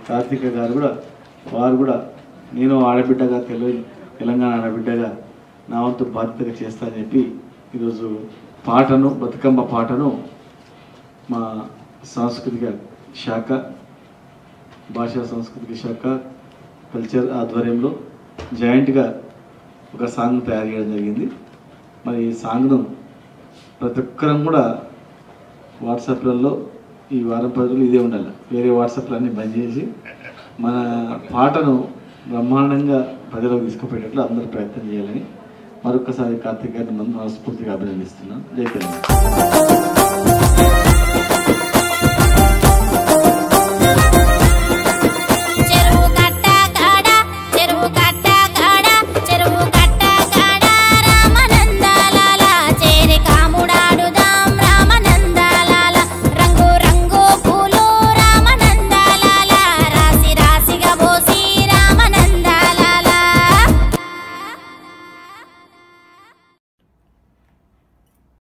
కార్తీక గారు కూడా వారు కూడా నేను ఆడబిడ్డగా తెలు తెలంగాణ ఆడబిడ్డగా నా వంతు బాధ్యతగా చేస్తానని చెప్పి ఈరోజు పాటను బతుకమ్మ పాటను మా సాంస్కృతిక శాఖ భాషా సాంస్కృతిక శాఖ కల్చర్ ఆధ్వర్యంలో జాయింట్గా ఒక సాంగ్ తయారు చేయడం జరిగింది మరి ఈ సాంగ్ను ప్రతి ఒక్కరం కూడా వాట్సాప్లలో ఈ వారం పది రోజులు ఇదే ఉండాలి వేరే వాట్సాప్లు అన్నీ బంద్ చేసి మన పాటను బ్రహ్మాండంగా ప్రజలకు తీసుకుపోయేటట్లు అందరూ ప్రయత్నం చేయాలని మరొకసారి కార్తీక్ గారిని మనస్ఫూర్తిగా అభినందిస్తున్నాను జై తెలంగాణ